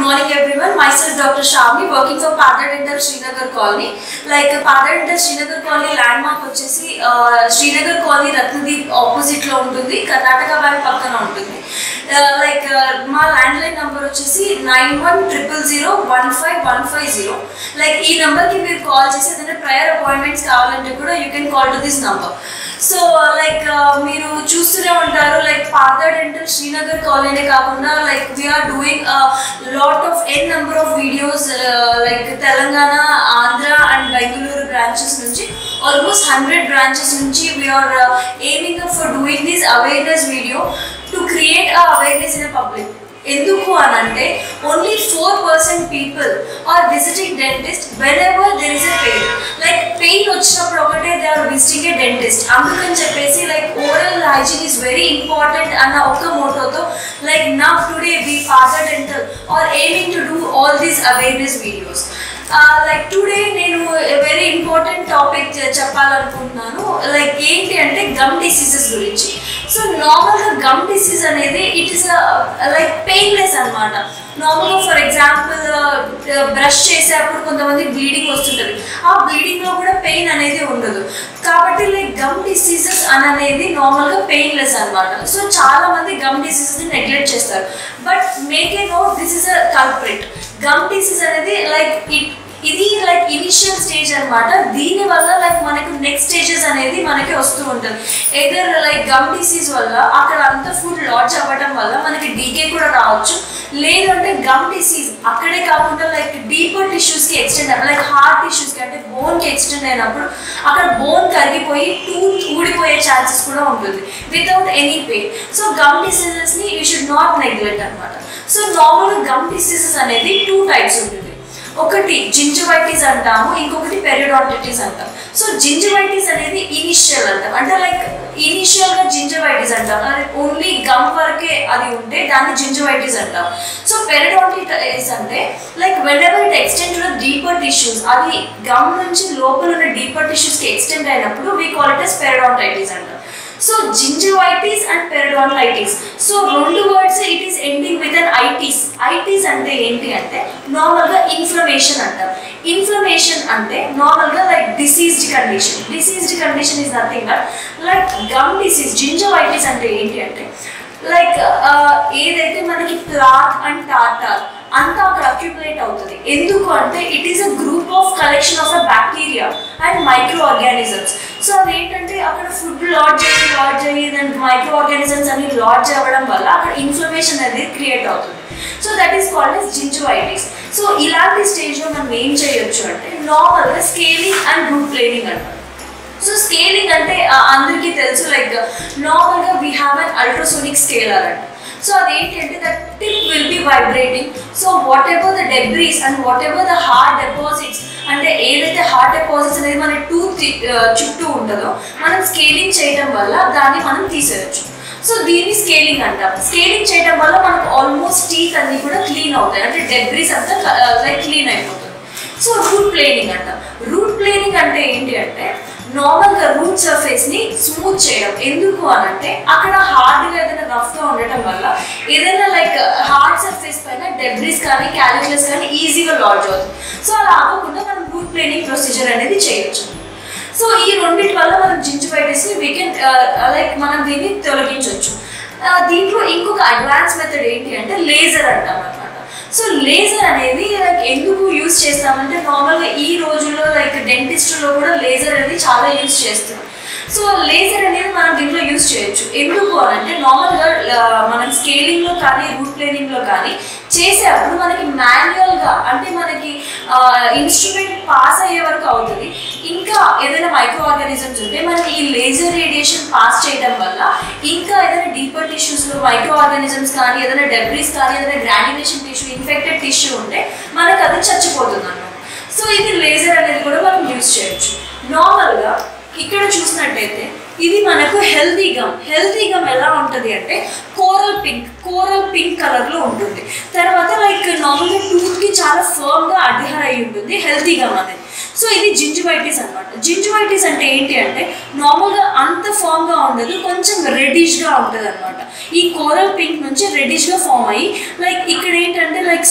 morning everyone. Myself Dr. Shavni working for Partner Dental Srinagar Colony. Like Partner Dental Srinagar Colony landmark వచ్చేసి Srinagar colony Ratnadeep opposite లో ఉంటుంది Karnataka bank పక్కన ఉంటుంది like మా land line number వచ్చేసి nine one triple zero one five one five zero like ఈ నంబర్కి మీరు కాల్ చేసి ఏదైనా ప్రయర్ అపాయింట్మెంట్స్ కావాలంటే కూడా you can call to this number so like మీరు చూస్తూనే ఉంటారు like Partha dental Srinagar colony కాకుండా like we're doing lot of n number of videos like Telangana Andhra and Bengaluru branches నుంచి ఆల్మోస్ట్ హండ్రెడ్ బ్రాంచెస్ నుంచి we're aiming for doing this awareness video to create a awareness in public ఎందుకు అని అంటే only four percent people are visiting dentist whenever there is a pain like pain వచ్చినప్పుడు ఒకటే they are visiting a dentist అందుకని చెప్పేసి like oral hygiene is very important అన్న ఒక్క మోటోతో లైక్ నా టుడే వి ఫాదర్ dental are aiming to do all these awareness videos like today నేను వెరీ ఇంపార్టెంట్ టాపిక్ చెప్పాలనుకుంటున్నాను లైక్ ఏంటి అంటే గమ్ డిసీజెస్ గురించి సో నార్మల్గా గమ్ డిసీజ్ అనేది ఇట్ ఇస్ లైక్ పెయిన్లెస్ అనమాట నార్మల్గా ఫర్ ఎగ్జాంపుల్ బ్రష్ చేసేటప్పుడు కొంతమంది బ్లీడింగ్ వస్తుంటుంది ఆ బ్లీడింగ్లో కూడా పెయిన్ అనేది ఉండదు కాబట్టి లైక్ గమ్ డిసీజెస్ అని అనేది నార్మల్గా పెయిన్లెస్ అనమాట సో చాలా మంది గమ్ డిసీజెస్ని నెగ్లెక్ట్ చేస్తారు but make a note this is a culprit gum disease అనేది లైక్ ఇట్ ఇది లైక్ ఇనిషియల్ స్టేజ్ అనమాట దీని వల్ల లైక్ మనకు నెక్స్ట్ స్టేజెస్ అనేది మనకి వస్తూ ఉంటుంది ఎదర్ లైక్ గమ్ డిసీజ్ వల్ల అక్కడ అంత ఫుడ్ లాడ్జ్ అవ్వడం వల్ల మనకి డీకే కూడా రావచ్చు లేదంటే గమ్ డిసీజ్ అక్కడే కాకుండా లైక్ డీపర్ టిష్యూస్కి ఎక్స్టెండ్ అవ్వాలి లైక్ హార్ట్ టిష్యూస్కి అంటే బోన్కి ఎక్స్టెండ్ అయినప్పుడు అక్కడ బోన్ కరిగిపోయి టూత్ ఊడిపోయే ఛాన్సెస్ కూడా ఉంటుంది without any pain so gum డిసీజెస్ని యూ షుడ్ నాట్ నెగ్లెక్ట్ అనమాట సో నార్మల్గా గమ్ డిసీజెస్ అనేది టూ టైప్స్ ఉంటుంది ఒకటి జింజవైటిస్ అంటాము ఇంకొకటి పెరిడాంటిటిస్ అంటాం సో జింజవైటిస్ అనేది ఇనిషియల్ అంటాం అంటే లైక్ ఇనిషియల్ గా జింజవైటిస్ అంటాం అది ఓన్లీ గమ్ వరకే అది ఉంటే దాన్ని జింజవైటిస్ అంటాం సో పెరిడాంటిటిస్ అంటే like whenever it extend to deeper tissues అది గమ్ నుంచి లోపల ఉన్న డీపర్ టిష్యూస్ కి ఎక్స్టెండ్ అయినప్పుడు we call it as periodontitis అంటాం so gingivitis and periodontitis so రెండు words it is ending with an itis itis అంటే ఏంటి అంటే నార్మల్గా ఇన్ఫ్లమేషన్ అంటారు ఇన్ఫ్లమేషన్ అంటే నార్మల్గా like diseased condition diseased condition is nothing but like gum disease gingivitis అంటే ఏంటి అంటే లైక్ ఏదైతే మనకి ప్లాక్ అండ్ టాటార్ అంతా అక్కడ అక్యుములేట్ అవుతుంది ఎందుకు అంటే it is a group of collection of a bacteria and micro organisms so అదేంటంటే అక్కడ ఫుడ్ లాడ్జ్ అయ్యి లాడ్జ్ అయ్యి దానికి మైక్రో ఆర్గానిజమ్స్ అన్ని లాడ్జ్ అవ్వడం వల్ల అక్కడ ఇన్ఫ్లమేషన్ అనేది క్రియేట్ అవుతుంది so that is called as gingivitis so ఇలాంటి స్టేజ్లో మనం ఏం చేయొచ్చు అంటే నార్మల్గా స్కేలింగ్ అండ్ రూట్ ప్లేనింగ్ అంటారు సో స్కేలింగ్ అంటే అందరికీ తెలుసు లైక్ నార్మల్గా we have an ultrasonic scaler అంట సో అదేంటి అంటే the tip will be vibrating so whatever the debris and whatever the hard deposits అంటే ఏదైతే హార్ట్ డెపాజిట్స్ అనేది మన టూత్ చుట్టూ ఉంటుందో మనం స్కేలింగ్ చేయడం వల్ల దాన్ని మనం తీసేయచ్చు సో దీన్ని స్కేలింగ్ అంటాం స్కేలింగ్ చేయడం వల్ల మనకు ఆల్మోస్ట్ టీత్ అన్ని కూడా క్లీన్ అవుతాయి అంటే డెబ్రీస్ అంతా లైక్ క్లీన్ అయిపోతుంది సో రూట్ ప్లేనింగ్ అంటాం రూట్ ప్లేనింగ్ అంటే ఏంటి అంటే నార్మల్గా రూట్ సర్ఫేస్ ని స్మూత్ చేయడం ఎందుకు అని అంటే అక్కడ హార్డ్గా ఏదైనా రఫ్గా ఉండటం వల్ల ఏదైనా లైక్ హార్డ్ సర్ఫేస్ పైన డెబ్రిస్ కానీ క్యాలిక్యులస్ కానీ ఈజీగా లాడ్జ్ అవుతుంది సో అలా అవ్వకుండా మనం రూట్ ప్లేనింగ్ ప్రొసీజర్ అనేది చేయొచ్చు సో ఈ రెండింటి వల్ల మనం జింజివైటిస్ ని వీ కెన్ లైక్ మనం దీన్ని తొలగించవచ్చు దీంట్లో ఇంకొక అడ్వాన్స్ మెథడ్ ఏంటి అంటే లేజర్ అంటాం అనమాట సో లేజర్ అనేది లైక్ ఎందుకు యూస్ చేస్తామంటే నార్మల్గా ఈ రోజుల్లో లైక్ డెంటిస్ట్లో కూడా లేజర్ అనేది చాలా యూస్ చేస్తున్నాం సో లేజర్ అనేది మనం దీంట్లో యూస్ చేయొచ్చు ఎందుకు అని అంటే నార్మల్గా మనం స్కేలింగ్లో కానీ రూట్ ప్లేనింగ్లో కానీ చేసేటప్పుడు మనకి మాన్యువల్గా అంటే మనకి ఇన్స్ట్రుమెంట్ పాస్ అయ్యే వరకు అవుతుంది ఇంకా ఏదైనా మైక్రో ఆర్గానిజమ్స్ ఉంటే మనకి ఈ లేజర్ రేడియేషన్ పాస్ చేయడం వల్ల ఇంకా ఏదైనా డీపర్ టిష్యూస్లో మైక్రో ఆర్గానిజమ్స్ కానీ ఏదైనా డెబ్రీస్ కానీ ఏదైనా గ్రాన్యులేషన్ టిష్యూ ఇన్ఫెక్టెడ్ టిష్యూ ఉంటే మనకు అది చచ్చిపోతుంది అన్నమాట సో ఇది లేజర్ అనేది కూడా మనం యూజ్ చేయొచ్చు నార్మల్గా ఇక్కడ చూసినట్టయితే ఇది మనకు హెల్తీ గమ్ హెల్తీ గమ్ ఎలా ఉంటుంది అంటే కోరల్ పింక్ కోరల్ పింక్ కలర్లో ఉంటుంది తర్వాత లైక్ నార్మల్గా టూత్కి చాలా ఫర్మ్గా అడ్హర్ అయి ఉంటుంది హెల్తీ గమ్ అనేది సో ఇది జింజువైటిస్ అనమాట జింజువైటిస్ అంటే ఏంటి అంటే నార్మల్గా అంత ఫామ్గా ఉండదు కొంచెం రెడిష్గా ఉంటుంది అనమాట ఈ కోరల్ పింక్ నుంచి రెడిష్గా ఫామ్ అయ్యి లైక్ ఇక్కడ ఏంటంటే లైక్ స్వెల్లింగ్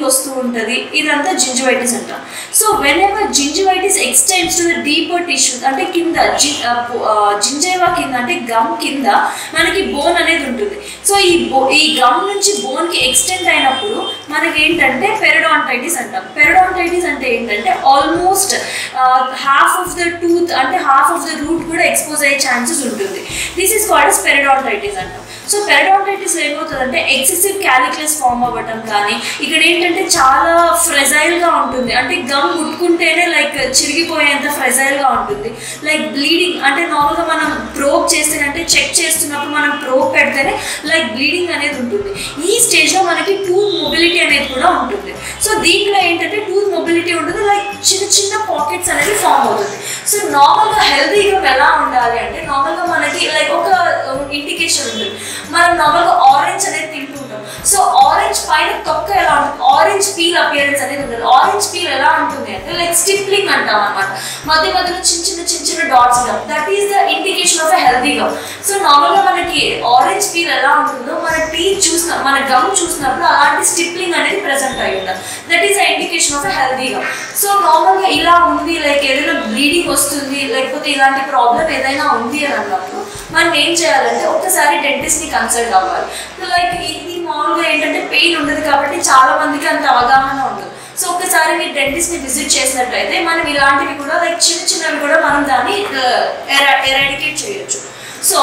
బ్లీడింగ్ వస్తూ ఉంటుంది ఇదంతా జింజివైటిస్ అంటాం so whenever gingivitis extends to the deeper tissues అంటే కింద జింజైవా కింద అంటే గమ్ కింద మనకి బోన్ అనేది ఉంటుంది సో ఈ బో ఈ గమ్ నుంచి బోన్కి ఎక్స్టెండ్ అయినప్పుడు మనకి ఏంటంటే పెరడాంటైటిస్ అంటాం పెరడాంటైటిస్ అంటే ఏంటంటే almost half of the tooth అంటే హాఫ్ ఆఫ్ ద రూట్ కూడా ఎక్స్పోజ్ అయ్యే ఛాన్సెస్ ఉంటుంది దిస్ ఈస్ కాల్డ్ పెరడాంటైటిస్ అంటాం సో పెరడాంటైటిస్ ఏమవుతుందంటే ఎక్సెసివ్ క్యాలిక్యులస్ ఫామ్ అవ్వటం కానీ ఇక్కడ ఏంటంటే చాలా ఫ్రెజైల్గా ఉంటుంది అంటే గమ్ ముట్టుకుంటేనే లైక్ చిరిగిపోయేంత ఫ్రెజైల్గా ఉంటుంది లైక్ బ్లీడింగ్ అంటే నార్మల్గా మనం ప్రోబ్ చేస్తే అంటే చెక్ చేస్తున్నప్పుడు మనం ప్రోబ్ పెడితేనే లైక్ బ్లీడింగ్ అనేది ఉంటుంది ఈ స్టేజ్లో మనకి టూత్ మొబిలిటీ అనేది కూడా ఉంటుంది సో దీంట్లో ఏంటంటే టూత్ మొబిలిటీ ఉంటుంది లైక్ చిన్న చిన్న పాకెట్స్ అనేది ఫామ్ అవుతుంది సో నార్మల్గా హెల్తీగా ఎలా ఉండాలి అంటే నార్మల్గా మనకి లైక్ ఒక ఇండికేషన్ ఉంటుంది మనం నార్మల్గా ఆరెంజ్ అనేది తింటూ ఉంటాం సో ఆరెంజ్ పైన తొక్క ఎలా ఉంటుంది ఆరెంజ్ పీల్ అపియరెన్స్ అనేది ఉంటుంది ఆరెంజ్ పీల్ ఎలా ఉంటుంది అంటే లైక్ స్టిప్లింగ్ అంటాం అనమాట మధ్య మధ్యలో చిన్న చిన్న చిన్న చిన్న డాట్స్ ఉంటాం that is the indication of a healthy gum so నార్మల్గా మనకి ఆరెంజ్ పీల్ ఎలా ఉంటుందో మన టీత్ చూసిన మన గమ్ చూసినప్పుడు అలాంటి స్టిప్లింగ్ అనేది ప్రెసెంట్ అయి ఉంటుంది that is the indication of a healthy gum so నార్మల్గా ఇలా ఉంది లైక్ ఏదైనా బ్లీడింగ్ వస్తుంది లేకపోతే ఇలాంటి ప్రాబ్లం ఏదైనా ఉంది అని అన్నప్పుడు మనం ఏం చేయాలంటే ఒక్కసారి డెంటిస్ట్ని కన్సల్ట్ అవ్వాలి లైక్ ఇది మామూలుగా ఏంటంటే పెయిన్ ఉండదు కాబట్టి చాలా మందికి అంత అవగాహన ఉండదు సో ఒకసారి మీరు డెంటిస్ట్ని విజిట్ చేసినట్టయితే మనం ఇలాంటివి కూడా లైక్ చిన్న చిన్నవి కూడా మనం దాన్ని ఎరాడికేట్ చేయొచ్చు సో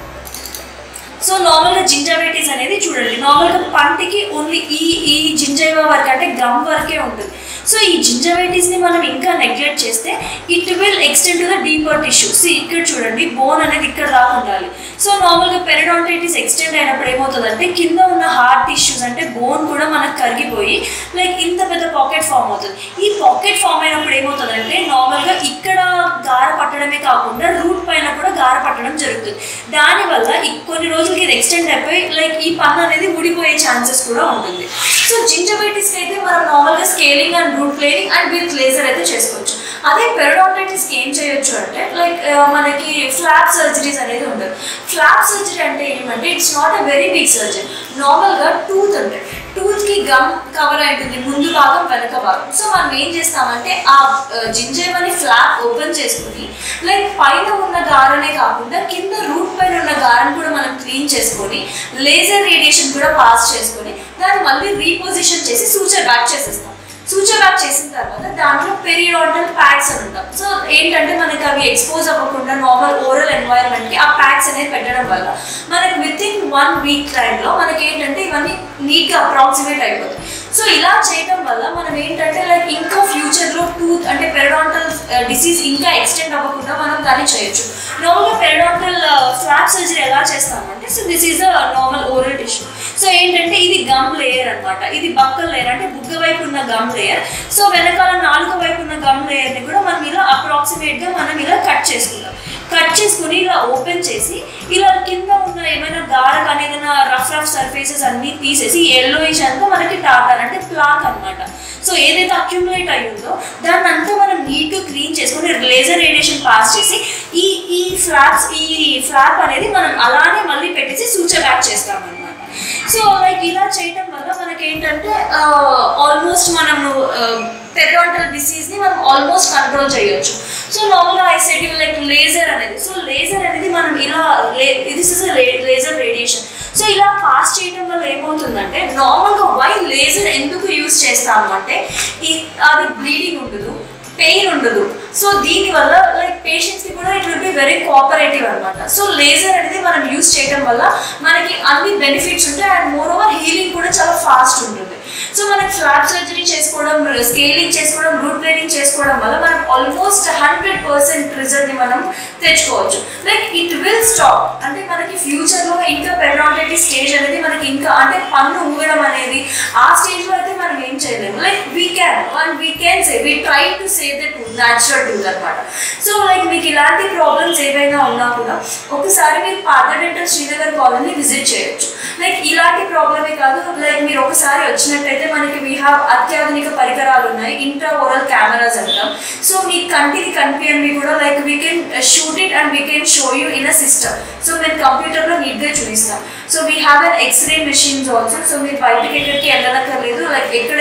సో నార్మల్గా జింజాబైటిస్ అనేది చూడండి నార్మల్గా పంటికి ఓన్లీ ఈ ఈ జింజైవా వరకు అంటే గమ్ వరకే ఉంటుంది సో ఈ జింజవైటిస్ని మనం ఇంకా నెగ్లెక్ట్ చేస్తే it will extend to the deeper tissues ఇక్కడ చూడండి బోన్ అనేది ఇక్కడ రాకుండా ఉండాలి సో నార్మల్గా పెరడాంటైటిస్ ఎక్స్టెండ్ అయినప్పుడు ఏమవుతుందంటే కింద ఉన్న హార్ట్ టిష్యూస్ అంటే బోన్ కూడా మనకు కరిగిపోయి లైక్ ఇంత పెద్ద పాకెట్ ఫామ్ అవుతుంది ఈ పాకెట్ ఫామ్ అయినప్పుడు ఏమవుతుందంటే నార్మల్గా ఇక్కడ గార పట్టడమే కాకుండా రూట్ పైన కూడా గార పట్టడం జరుగుతుంది దానివల్ల ఈ కొన్ని రోజులకి ఇది ఎక్స్టెండ్ అయిపోయి లైక్ ఈ పన్ను అనేది ఊడిపోయే ఛాన్సెస్ కూడా ఉంటుంది సో జింజబైటిస్కి అయితే మనం నార్మల్గా scaling and root planing and with laser అయితే చేసుకోవచ్చు అదే పెరడాంటైటిస్కి ఏం చేయొచ్చు అంటే లైక్ మనకి ఫ్లాప్ సర్జరీస్ అనేది ఉంటుంది ఫ్లాప్ సర్జరీ అంటే ఏమంటే it's not a very big surgery నార్మల్గా టూత్ అంటే టూత్కి గమ్ కవర్ అయి ఉంటుంది ముందు భాగం వెనక భాగం సో మనం ఏం చేస్తామంటే ఆ జింజేవని ఫ్లాప్ ఓపెన్ చేసుకుని లైక్ పైన ఉన్న గారనే కాకుండా కింద రూట్ పైన ఉన్న గారని కూడా మనం క్లీన్ చేసుకొని లేజర్ రేడియేషన్ కూడా పాస్ చేసుకొని దాన్ని మళ్ళీ రీపొజిషన్ చేసి సూచర్ బ్యాక్ చేసేస్తాం సూచర్ బ్యాక్ చేసిన తర్వాత దాంట్లో పెరియోడల్ ప్యాక్స్ అని ఉంటాం సో ఏంటంటే మనకి అవి ఎక్స్పోజ్ అవ్వకుండా నార్మల్ ఓరల్ ఎన్వైరన్మెంట్కి ఆ ప్యాక్స్ అనేది పెట్టడం వల్ల మనకి విత్ ఇన్ వన్ వీక్ టైంలో మనకి ఏంటంటే ఇవన్నీ నీట్గా అప్రాక్సిమేట్ అయిపోతాయి సో ఇలా చేయడం వల్ల మనం ఏంటంటే లైక్ ఇంకా ఫ్యూచర్లో టూత్ అంటే పెరడాంటల్ డిసీజ్ ఇంకా ఎక్స్టెండ్ అవ్వకుండా మనం దాన్ని చేయొచ్చు నార్మల్గా పెరడాంటల్ ఫ్లాప్ సర్జరీ ఎలా చేస్తామంటే so this is a normal oral tissue so ఏంటంటే ఇది గమ్ లేయర్ అనమాట ఇది బక్కల్ లేయర్ అంటే బుగ్గ వైపు ఉన్న గమ్ లేయర్ సో వెనకాల నాలుగు వైపు ఉన్న గమ్ లేయర్ని కూడా మనం ఇలా అప్రాక్సిమేట్గా మనం ఇలా కట్ చేసుకుంటాం కట్ చేసుకుని ఇలా ఓపెన్ చేసి ఇలా కింద ఉన్న ఏమైనా గార కానీ ఏదైనా రఫ్ రఫ్ సర్ఫేసెస్ అన్ని తీసేసి ఎల్లోయిష్ అంతా మనకి టాటర్ అంటే ప్లాక్ అనమాట సో ఏదైతే అక్యుములేట్ అయి ఉందో దాన్ని అంతా మనం నీట్గా క్లీన్ చేసుకొని లేజర్ రేడియేషన్ పాస్ చేసి ఈ ఈ ఫ్లాప్స్ ఈ ఫ్లాప్ అనేది మనం అలానే మళ్ళీ పెట్టేసి సూచర్ బ్యాక్ చేస్తాం అనమాట సో లైక్ ఇలా చేయటం వల్ల మనకి ఏంటంటే ఆల్మోస్ట్ మనము పెరిడాంటల్ డిసీజ్ని మనం ఆల్మోస్ట్ కంట్రోల్ చేయొచ్చు సో నార్మల్గా ఐ సెట్ లైక్ లేజర్ అనేది సో లేజర్ అనేది మనం ఇలా this is laser radiation so ఇలా పాస్ చేయడం వల్ల ఏమవుతుందంటే నార్మల్గా వై లేజర్ ఎందుకు యూస్ చేస్తాము అంటే ఈ అది బ్లీడింగ్ ఉండదు పెయిన్ ఉండదు సో దీనివల్ల లైక్ పేషెంట్స్కి కూడా it will be very cooperative అనమాట సో లేజర్ అనేది మనం యూస్ చేయడం వల్ల మనకి అన్ని బెనిఫిట్స్ ఉంటాయి అండ్ మోర్ ఓవర్ హీలింగ్ కూడా చాలా ఫాస్ట్ ఉంటుంది సో మనకి ఫ్లాప్ సర్జరీ చేసుకోవడం స్కేలింగ్ చేసుకోవడం రూట్ ప్లేనింగ్ చేసుకోవడం వల్ల మనం ఆల్మోస్ట్ హండ్రెడ్ పర్సెంట్ రిజల్ట్ని మనం తెచ్చుకోవచ్చు లైక్ ఇట్ విల్ స్టాప్ అంటే మనకి ఫ్యూచర్లో ఇంకా పెరాడైటిస్ స్టేజ్ అనేది మనకి ఇంకా అంటే పన్ను ఊగడం అనేది ఆ స్టేజ్లో అయితే మనం ఏం చేయలేము like we can and we can say we try to save the tooth natural tooth అనమాట సో లైక్ మీకు ఇలాంటి ప్రాబ్లమ్స్ ఏవైనా ఉన్నా కూడా ఒకసారి మీరు Partha dental Srinagar colony visit చేయొచ్చు లైక్ ఇలాంటి ప్రాబ్లమే కాదు లైక్ మీరు ఒకసారి వచ్చినట్టయితే మనకి వీ హ్యావ్ అత్యాధునిక పరికరాలు ఉన్నాయి ఇంట్రా ఓరల్ కెమెరాస్ అంటాం సో మీ కంటికి కనిపించని కూడా like we can shoot it and we can show you in a system so మేము కంప్యూటర్లో నీట్గా చూపిస్తాం so we have an x ray machines also so మీరు బయటకి ఎక్కడికి వెళ్ళనక్కర్లేదు లైక్ ఎక్కడ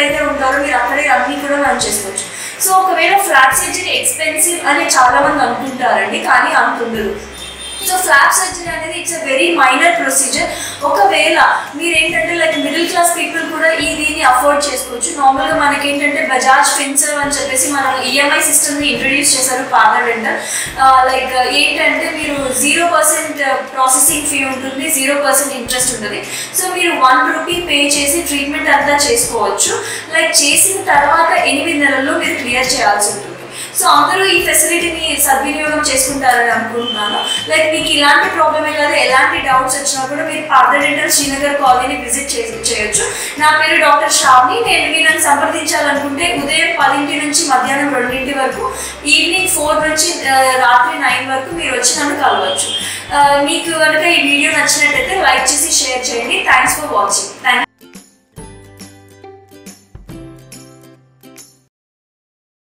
ఎక్కడైతే ఉంటారో మీరు అక్కడే అన్నీ కూడా మనం చేసుకోవచ్చు సో ఒకవేళ ఫ్లాప్ సర్జరీ ఎక్స్పెన్సివ్ అని చాలా మంది అనుకుంటారండి కానీ అంత ఉండదు సో ఫ్లాప్ సర్జరీ అనేది it's a very minor procedure ఒకవేళ మీరు ఏంటంటే లైక్ మిడిల్ క్లాస్ పీపుల్ కూడా ఈ దీన్ని అఫోర్డ్ చేసుకోవచ్చు నార్మల్గా మనకి ఏంటంటే బజాజ్ ఫిన్సర్ అని చెప్పేసి మనం ఈఎంఐ సిస్టమ్ని ఇంట్రడ్యూస్ చేశారు పార్లర్ డెంటల్ లైక్ ఏంటంటే మీరు జీరో పర్సెంట్ ప్రాసెసింగ్ ఫీ ఉంటుంది జీరో పర్సెంట్ ఇంట్రెస్ట్ ఉంటుంది సో మీరు వన్ రూపీ పే చేసి ట్రీట్మెంట్ అంతా చేసుకోవచ్చు లైక్ చేసిన తర్వాత ఎనిమిది నెలల్లో మీరు క్లియర్ చేయాల్సి ఉంటుంది సో అందరూ ఈ ఫెసిలిటీని సద్వినియోగం చేసుకుంటారని అనుకుంటున్నాను లైక్ మీకు ఇలాంటి ప్రాబ్లమే కాదు ఎలాంటి డౌట్స్ వచ్చినా కూడా మీరు పార్లర్ డెంటల్ శ్రీనగర్ కాలనీని విజిట్ చేసి చేయొచ్చు నా పేరు డాక్టర్ శ్రావణి నేను మీరు నన్ను సంప్రదించాలనుకుంటే ఉదయం పదింటి నుంచి మధ్యాహ్నం రెండింటి వరకు ఈవినింగ్ ఫోర్ నుంచి ఆ, రాత్రి నైన్ వరకు మీరు వచ్చి నన్ను కలవచ్చు ఆ, మీకు కనుక ఈ వీడియో నచ్చినట్టయితే లైక్ చేసి షేర్ చేయండి థ్యాంక్స్ ఫర్ వాచింగ్ థ్యాంక్